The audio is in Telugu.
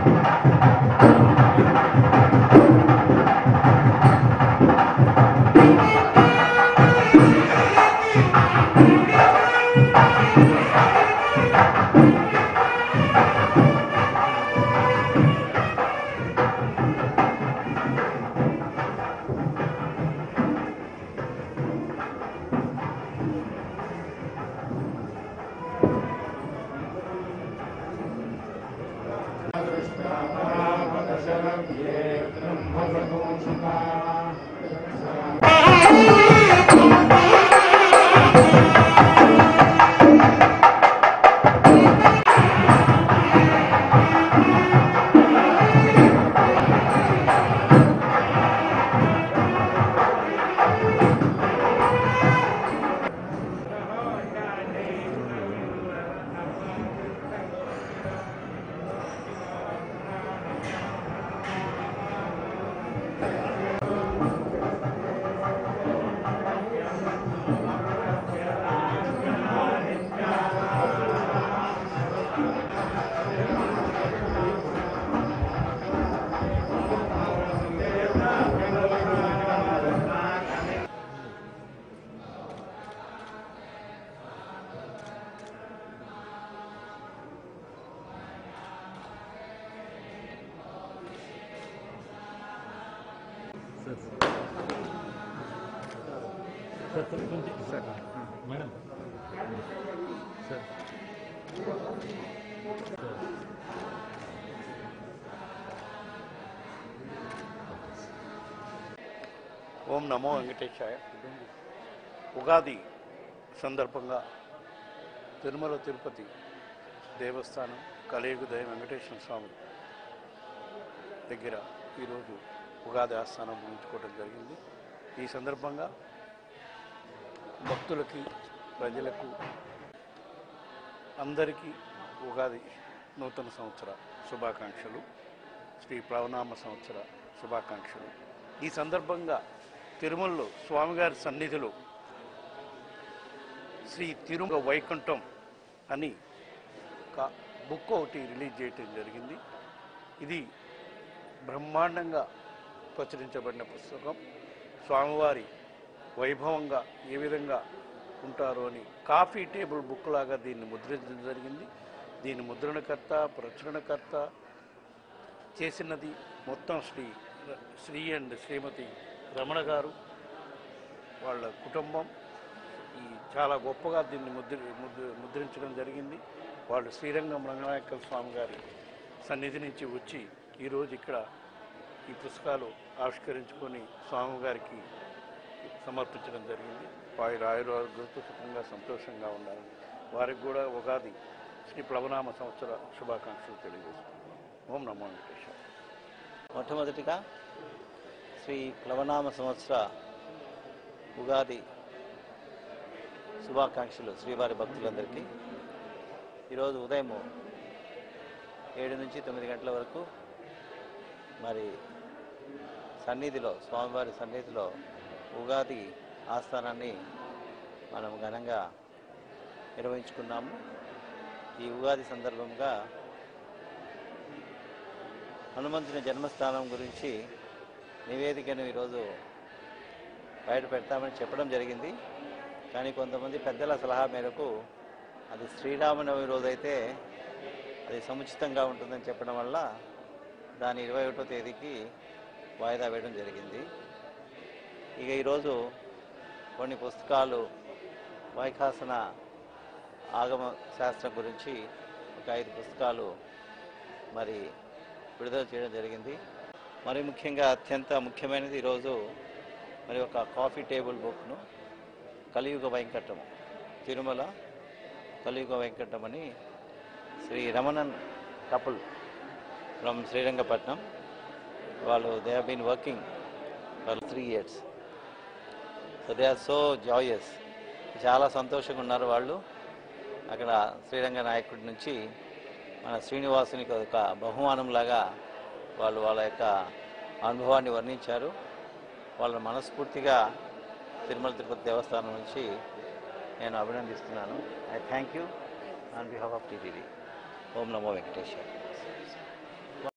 సార్ సార్ కొంచెం సార్ మేడం సార్ ఓం నమో వెంకటేశాయ ఉగాది సందర్భంగా తిరుమల తిరుపతి దేవస్థానం కలియుగ దయ వెంకటేశ్వర స్వామి దగ్గర ఈరోజు ఉగాది ఆస్థానం ముగించుకోవడం జరిగింది ఈ సందర్భంగా భక్తులకి ప్రజలకు అందరికీ ఉగాది నూతన సంవత్సర శుభాకాంక్షలు శ్రీ ప్లవనామ సంవత్సర శుభాకాంక్షలు ఈ సందర్భంగా తిరుమలలో స్వామివారి సన్నిధిలో శ్రీ తిరుమల వైకుంఠం అని ఒక బుక్ ఒకటి రిలీజ్ చేయటం జరిగింది ఇది బ్రహ్మాండంగా ప్రచురించబడిన పుస్తకం స్వామివారి వైభవంగా ఏ విధంగా ఉంటారు అని కాఫీ టేబుల్ బుక్ లాగా దీన్ని ముద్రించడం జరిగింది దీని ముద్రణకర్త ప్రచురణకర్త చేసినది మొత్తం శ్రీ శ్రీ అండ్ శ్రీమతి రమణ గారు వాళ్ళ కుటుంబం ఈ చాలా గొప్పగా దీన్ని ముద్ర ముద్ర ముద్రించడం జరిగింది వాళ్ళు శ్రీరంగం రంగనాయక స్వామి గారి సన్నిధి నుంచి వచ్చి ఈరోజు ఇక్కడ ఈ పుస్తకాలు ఆవిష్కరించుకొని స్వామివారికి సమర్పించడం జరిగింది వారి ఆయుర్వారోగ్యంతో సుఖంగా సంతోషంగా ఉండాలని వారికి కూడా ఉగాది శ్రీ ప్లవనామ సంవత్సర శుభాకాంక్షలు తెలియజేస్తున్నాను ఓం నమో వెంకటేశ్వర మొట్టమొదటిగా శ్రీ ప్లవనామ సంవత్సర ఉగాది శుభాకాంక్షలు శ్రీవారి భక్తులందరికీ ఈరోజు ఉదయం ఏడు నుంచి తొమ్మిది గంటల వరకు మరి సన్నిధిలో స్వామివారి సన్నిధిలో ఉగాది ఆస్థానాన్ని మనం ఘనంగా నిర్వహించుకున్నాము ఈ ఉగాది సందర్భంగా హనుమంతుని జన్మస్థానం గురించి నివేదికను ఈరోజు బయట పెడతామని చెప్పడం జరిగింది కానీ కొంతమంది పెద్దల సలహా మేరకు అది శ్రీరామనవమి రోజైతే అది సముచితంగా ఉంటుందని చెప్పడం వల్ల దాని ఇరవై ఒకటో తేదీకి వాయిదా వేయడం జరిగింది ఇక ఈరోజు కొన్ని పుస్తకాలు వైఖాసన ఆగమ శాస్త్రం గురించి ఒక ఐదు పుస్తకాలు మరి విడుదల చేయడం జరిగింది మరి ముఖ్యంగా అత్యంత ముఖ్యమైనది ఈరోజు మరి ఒక కాఫీ టేబుల్ బుక్ను కలియుగ వెంకటం తిరుమల కలియుగ వెంకటం అని శ్రీ రమణన్ కపుల్ ఫ్రమ్ శ్రీరంగపట్నం వాళ్ళు they have been working for three years so they are so joyous చాలా సంతోషంగా ఉన్నారు వాళ్ళు అక్కడ శ్రీరంగ నాయకుడి నుంచి మన శ్రీనివాసునికి ఒక బహుమానంలాగా వాళ్ళు వాళ్ళ యొక్క అనుభవాన్ని వర్ణించారు వాళ్ళ మనస్ఫూర్తిగా తిరుమల తిరుపతి దేవస్థానం నుంచి నేను అభినందిస్తున్నాను I thank you on behalf of TTD ఓం నమో వెంకటేశ్వర